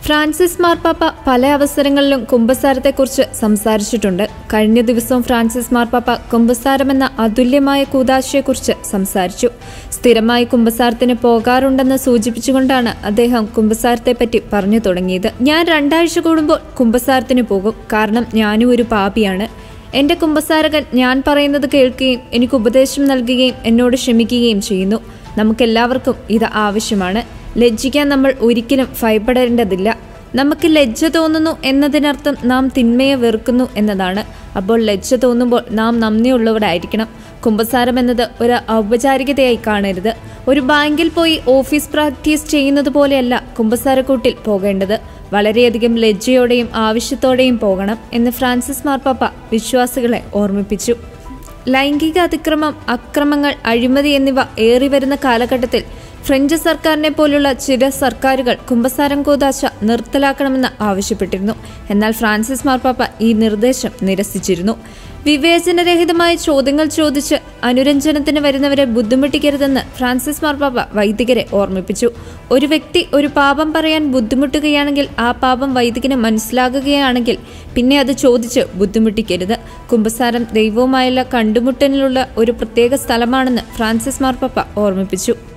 Francis മാർപ്പാപ്പ പല അവസരങ്ങളിലും കുമ്പസാരത്തെക്കുറിച്ച് സംസാരിച്ചിട്ടുണ്ട് കഴിഞ്ഞ ദിവസം ഫ്രാൻസിസ് മാർപ്പാപ്പ കുമ്പസാരമെന്ന അതുല്യമായ കൂതാശയെക്കുറിച്ച് സംസാരിച്ചു സ്ഥിരമായി കുമ്പസാരത്തിന് പോകാറുണ്ടെന്ന് സൂചിപ്പിച്ചുകൊണ്ടാണ് അദ്ദേഹം കുമ്പസാരത്തെപ്പറ്റി പറഞ്ഞു തുടങ്ങിയത് ഞാൻ രണ്ടാഴ്ച കൂടുമ്പോൾ കുമ്പസാരത്തിന് പോകും കാരണം ഞാനും ഒരു പാപിയാണ് എന്റെ കുമ്പസാരകൻ ഞാൻ പറയുന്നത് കേൾക്കുകയും എനിക്ക് ഉപദേശം നൽകുകയും എന്നോട് ക്ഷമിക്കുകയും ചെയ്യുന്നു നമുക്കെല്ലാവർക്കും ഇത് ആവശ്യമാണ് ലജ്ജിക്കാൻ നമ്മൾ ഒരിക്കലും ഭയപ്പെടേണ്ടതില്ല നമുക്ക് ലജ്ജ തോന്നുന്നു എന്നതിനർത്ഥം നാം തിന്മയെ വെറുക്കുന്നു എന്നതാണ് അപ്പോൾ ലജ്ജ തോന്നുമ്പോൾ നാം നന്ദിയുള്ളവരായിരിക്കണം കുമ്പസാരം എന്നത് ഒരു ഔപചാരികതയായി കാണരുത് ഒരു ബാങ്കിൽ പോയി ഓഫീസ് പ്രാക്ടീസ് ചെയ്യുന്നത് പോലെയല്ല കുമ്പസാരക്കൂട്ടിൽ പോകേണ്ടത് വളരെയധികം ലജ്ജയോടെയും ആവശ്യത്തോടെയും പോകണം എന്ന് ഫ്രാൻസിസ് മാർപ്പാപ്പ വിശ്വാസികളെ ഓർമ്മിപ്പിച്ചു ലൈംഗിക അതിക്രമം അക്രമങ്ങൾ അഴിമതി എന്നിവ ഏറിവരുന്ന കാലഘട്ടത്തിൽ ഫ്രഞ്ച് സർക്കാരിനെ പോലുള്ള ചില സർക്കാരുകൾ കുമ്പസാരം കൂതാശ നിർത്തലാക്കണമെന്ന് ആവശ്യപ്പെട്ടിരുന്നു എന്നാൽ ഫ്രാൻസിസ് മാർപ്പാപ്പ ഈ നിർദ്ദേശം നിരസിച്ചിരുന്നു വിവേചനരഹിതമായ ചോദ്യങ്ങൾ ചോദിച്ച് അനുരഞ്ജനത്തിന് വരുന്നവരെ ബുദ്ധിമുട്ടിക്കരുതെന്ന് ഫ്രാൻസിസ് മാർപ്പാപ്പ വൈദികരെ ഓർമ്മിപ്പിച്ചു ഒരു വ്യക്തി ഒരു പാപം പറയാൻ ബുദ്ധിമുട്ടുകയാണെങ്കിൽ ആ പാപം വൈദികന് മനസ്സിലാകുകയാണെങ്കിൽ പിന്നെ അത് ചോദിച്ച് ബുദ്ധിമുട്ടിക്കരുത് കുമ്പസാരം ദൈവവുമായുള്ള കണ്ടുമുട്ടലിനുള്ള ഒരു പ്രത്യേക സ്ഥലമാണെന്ന് ഫ്രാൻസിസ് മാർപ്പാപ്പ ഓർമ്മിപ്പിച്ചു